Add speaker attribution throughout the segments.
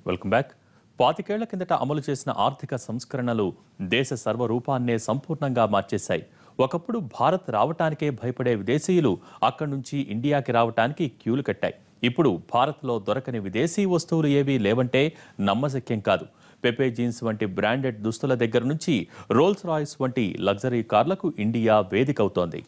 Speaker 1: welcome back పాతికేళ్ల కిందట అమలు చేసిన ఆర్థిక సంస్కరణలు దేశ సర్వరూపాన్నే సంపూర్ణంగా మార్చేశాయి ఒకప్పుడు భారత్ రావటానికే భయపడే విదేశీయులు అక్కడి నుంచి ఇండియాకి రావటానికి క్యూలు కట్టాయి ఇప్పుడు భారత్లో దొరకని విదేశీ వస్తువులు ఏవీ లేవంటే నమ్మశక్యం కాదు పెపే జీన్స్ వంటి బ్రాండెడ్ దుస్తుల దగ్గర నుంచి రోల్స్ రాయ్స్ వంటి లగ్జరీ కార్లకు ఇండియా వేదికవుతోంది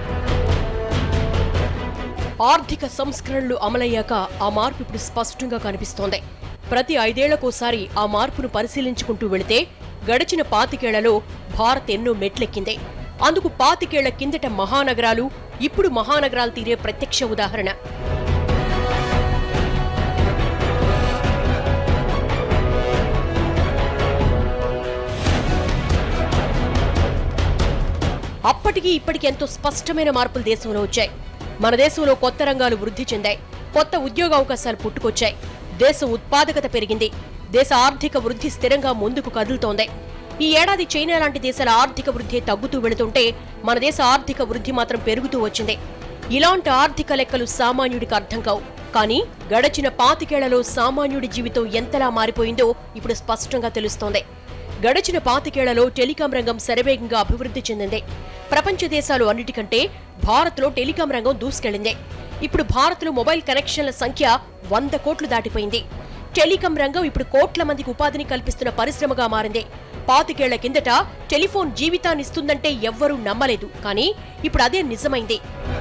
Speaker 2: ఆర్థిక సంస్కరణలు అమలయ్యాక ఆ మార్పు ఇప్పుడు స్పష్టంగా కనిపిస్తోంది ప్రతి ఐదేళ్లకోసారి ఆ మార్పును పరిశీలించుకుంటూ వెళితే గడిచిన పాతికేళ్లలో భారత్ ఎన్నో మెట్లెక్కింది అందుకు పాతికేళ్ల కిందట మహానగరాలు ఇప్పుడు మహానగరాలు తీరే ప్రత్యక్ష ఉదాహరణ అప్పటికి ఇప్పటికి ఎంతో స్పష్టమైన మార్పులు దేశంలో వచ్చాయి మన దేశంలో కొత్త రంగాలు వృద్ధి చెందాయి కొత్త ఉద్యోగ అవకాశాలు పుట్టుకొచ్చాయి దేశ ఉత్పాదకత పెరిగింది దేశ ఆర్థిక వృద్ధి స్థిరంగా ముందుకు కదులుతోంది ఈ ఏడాది చైనా లాంటి దేశాల ఆర్థిక వృద్ధి తగ్గుతూ వెళుతుంటే మన దేశ ఆర్థిక వృద్ధి మాత్రం పెరుగుతూ వచ్చింది ఇలాంటి ఆర్థిక లెక్కలు సామాన్యుడికి అర్థం కావు కానీ గడచిన పాతికేళ్లలో సామాన్యుడి జీవితం ఎంతలా మారిపోయిందో ఇప్పుడు స్పష్టంగా తెలుస్తోంది గడచిన పాతికేళ్లలో టెలికాం రంగం శరవేగంగా అభివృద్ధి చెందింది ప్రపంచ దేశాలు అన్నిటికంటే భారత్లో టెలికాం రంగం దూసుకెళ్లింది ఇప్పుడు భారత్లో మొబైల్ కనెక్షన్ల సంఖ్య వంద కోట్లు దాటిపోయింది టెలికాం రంగం ఇప్పుడు కోట్ల మందికి ఉపాధిని కల్పిస్తున్న పరిశ్రమగా మారింది పాతికేళ్ల కిందట టెలిఫోన్ జీవితాన్ని ఇస్తుందంటే ఎవ్వరూ నమ్మలేదు కానీ ఇప్పుడు అదే నిజమైంది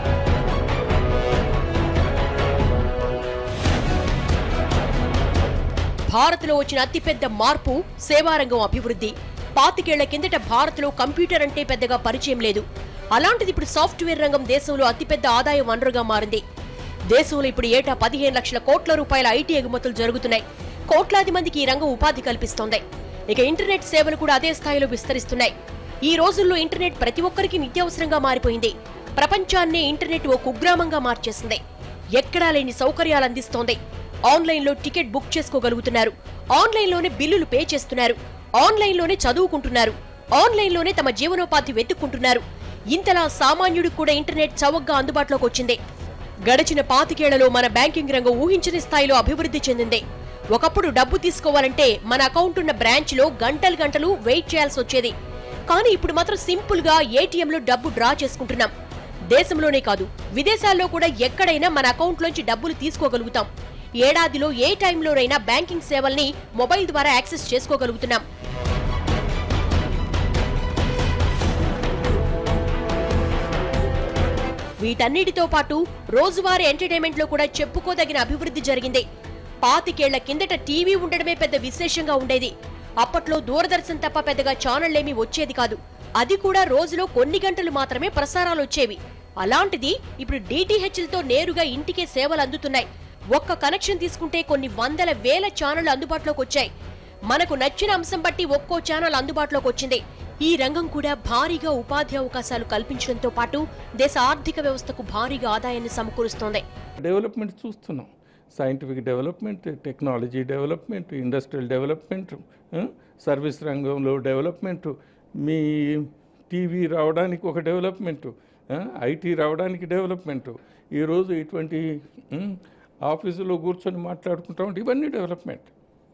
Speaker 2: భారత్లో వచ్చిన అతిపెద్ద మార్పు సేవారంగం అభివృద్ధి పాతికేళ్ల కిందట భారత్లో కంప్యూటర్ అంటే పెద్దగా పరిచయం లేదు అలాంటిది ఇప్పుడు సాఫ్ట్వేర్ రంగం దేశంలో అతిపెద్ద ఆదాయ వనరుగా మారింది దేశంలో ఇప్పుడు ఏటా పదిహేను లక్షల కోట్ల రూపాయల ఐటీ ఎగుమతులు జరుగుతున్నాయి కోట్లాది మందికి ఈ రంగం ఉపాధి కల్పిస్తోంది ఇక ఇంటర్నెట్ సేవలు కూడా అదే స్థాయిలో విస్తరిస్తున్నాయి ఈ రోజుల్లో ఇంటర్నెట్ ప్రతి ఒక్కరికి నిత్యావసరంగా మారిపోయింది ప్రపంచాన్నే ఇంటర్నెట్ ఓ కుగ్రామంగా మార్చేసింది ఎక్కడా లేని సౌకర్యాలు అందిస్తోంది ఆన్లైన్లో టికెట్ బుక్ చేసుకోగలుగుతున్నారు ఆన్లైన్లోనే బిల్లులు పే చేస్తున్నారు ఆన్లైన్లోనే చదువుకుంటున్నారు ఆన్లైన్లోనే తమ జీవనోపాధి వెతుక్కుంటున్నారు ఇంతలా సామాన్యుడికి కూడా ఇంటర్నెట్ చౌకగా అందుబాటులోకి వచ్చింది గడిచిన పాతికేళ్లలో మన బ్యాంకింగ్ రంగం ఊహించని స్థాయిలో అభివృద్ధి చెందింది ఒకప్పుడు డబ్బు తీసుకోవాలంటే మన అకౌంట్ ఉన్న బ్రాంచ్ లో గంటలు గంటలు వెయిట్ చేయాల్సి వచ్చేది కానీ ఇప్పుడు మాత్రం సింపుల్ గా ఏటీఎంలో డబ్బు డ్రా చేసుకుంటున్నాం దేశంలోనే కాదు విదేశాల్లో కూడా ఎక్కడైనా మన అకౌంట్లోంచి డబ్బులు తీసుకోగలుగుతాం ఏడాదిలో ఏ టైంలోనైనా బ్యాంకింగ్ సేవల్ని మొబైల్ ద్వారా యాక్సెస్ చేసుకోగలుగుతున్నాం వీటన్నిటితో పాటు రోజువారీ ఎంటర్టైన్మెంట్ లో కూడా చెప్పుకోదగిన అభివృద్ధి జరిగింది పాతికేళ్ల కిందట టీవీ ఉండడమే పెద్ద విశేషంగా ఉండేది అప్పట్లో దూరదర్శన్ తప్ప పెద్దగా ఛానళ్లేమీ వచ్చేది కాదు అది కూడా రోజులో కొన్ని గంటలు మాత్రమే ప్రసారాలు వచ్చేవి అలాంటిది ఇప్పుడు డిటిహెచ్లతో నేరుగా ఇంటికే సేవలు అందుతున్నాయి ఒక్క కనెక్షన్ తీసుకుంటే కొన్ని వందల వేల ఛానళ్లు అందుబాటులోకి వచ్చాయి మనకు నచ్చిన అంశం బట్టి ఒక్కో ఛానల్ అందుబాటులోకి వచ్చింది ఈ రంగం కూడా భారీగా ఉపాధి అవకాశాలు కల్పించడంతో పాటు దేశ ఆర్థిక వ్యవస్థకు భారీగా ఆదాయాన్ని సమకూరుస్తోంది
Speaker 3: డెవలప్మెంట్ చూస్తున్నాం scientific development technology development industrial development ఆ, సర్వీస్ రంగంలో డెవలప్మెంట్ మీ టీవీ రావడానికి ఒక డెవలప్మెంట్ ఐటీ రావడానికి డెవలప్మెంట్ ఈరోజు ఇటువంటి ఉమ్, ఆఫీసులో కూర్చొని మాట్లాడుకుంటా ఉంటే ఇవన్నీ డెవలప్మెంట్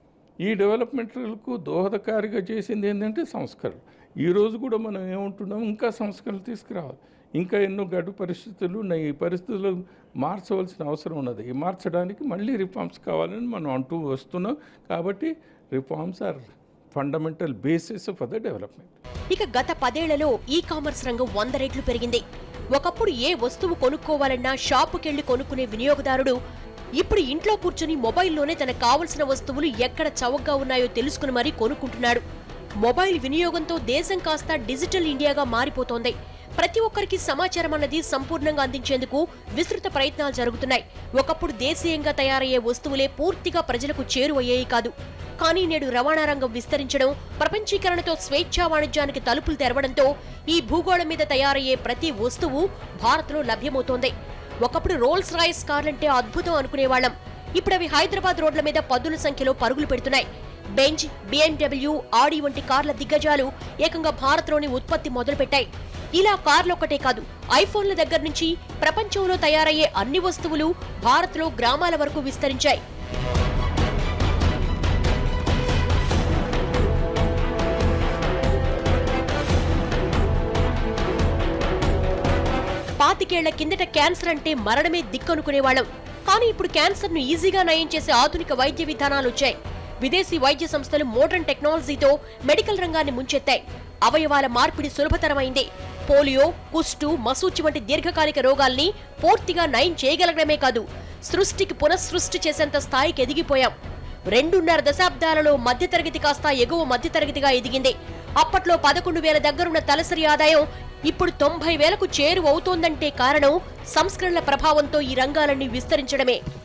Speaker 3: ఈ డెవలప్మెంట్లకు దోహదకారిగా చేసింది ఏంటంటే సంస్కరణ ఈ రోజు కూడా మనం ఏముంటున్నాం ఇంకా సంస్కరణలు తీసుకురావాలి ఇంకా ఎన్నో గడ్డు పరిస్థితులు ఉన్నాయి ఈ పరిస్థితులు మార్చవలసిన అవసరం ఉన్నది ఈ మార్చడానికి మళ్ళీ రిఫార్మ్స్ కావాలని మనం అంటూ వస్తున్నాం కాబట్టి reforms are fundamental basis for the development
Speaker 2: ఇక గత పదేళ్లలో ఈ కామర్స్ రంగం వంద రెట్లు పెరిగింది ఒకప్పుడు ఏ వస్తువు కొనుక్కోవాలన్నా షాపుకెళ్లి కొనుక్కునే వినియోగదారుడు ఇప్పుడు ఇంట్లో కూర్చుని మొబైల్లోనే తనకు కావలసిన వస్తువులు ఎక్కడ చౌకగా ఉన్నాయో తెలుసుకుని మరీ కొనుక్కుంటున్నాడు మొబైల్ వినియోగంతో దేశం కాస్త డిజిటల్ ఇండియాగా మారిపోతోంది ప్రతి ఒక్కరికి సమాచారం అన్నది సంపూర్ణంగా అందించేందుకు విస్తృత ప్రయత్నాలు జరుగుతున్నాయి ఒకప్పుడు దేశీయంగా తయారయ్యే వస్తువులే పూర్తిగా ప్రజలకు చేరువయ్యేవి కాదు కానీ నేడు రవాణా రంగం విస్తరించడం ప్రపంచీకరణతో స్వేచ్ఛా వాణిజ్యానికి తలుపులు తెరవడంతో ఈ భూగోళం మీద తయారయ్యే ప్రతి వస్తువు భారత్లో లభ్యమవుతోంది ఒకప్పుడు రోల్స్ రాయిస్ కార్లంటే అద్భుతం అనుకునేవాళ్లం ఇప్పుడు అవి హైదరాబాద్ రోడ్ల మీద పదుల సంఖ్యలో పరుగులు పెడుతున్నాయి బెంజ్ బిఎండబ్ల్యూ ఆడి వంటి కార్ల దిగ్గజాలు ఏకంగా భారత్లోని ఉత్పత్తి మొదలుపెట్టాయి ఇలా కార్లొక్కటే కాదు ఐఫోన్ల దగ్గర నుంచి ప్రపంచంలో తయారయ్యే అన్ని వస్తువులు భారత్లో గ్రామాల వరకు విస్తరించాయి పాతికేళ్ల కిందట క్యాన్సర్ అంటే మరణమే దిక్కనుకునేవాళ్ళం కానీ ఇప్పుడు క్యాన్సర్ ను ఈజీగా నయం చేసే ఆధునిక వైద్య విధానాలు వచ్చాయి విదేశీ వైద్య సంస్థలు మోడర్న్ టెక్నాలజీతో మెడికల్ రంగాన్ని ముంచెత్తాయి అవయవాల మార్పిడి సులభతరమైంది పోలియో కుష్టు మసూచి వంటి దీర్ఘకాలిక రోగాల్ని పూర్తిగా నయం చేయగలగడమే కాదు సృష్టికి పునఃసృష్టి చేసేంత స్థాయికి ఎదిగిపోయాం రెండున్నర దశాబ్దాలలో మధ్యతరగతి కాస్త ఎగువ మధ్యతరగతిగా ఎదిగింది అప్పట్లో పదకొండు వేల దగ్గరున్న తలసరి ఆదాయం ఇప్పుడు తొంభై వేలకు చేరువవుతోందంటే కారణం సంస్కరణల ప్రభావంతో ఈ రంగాలన్నీ విస్తరించడమే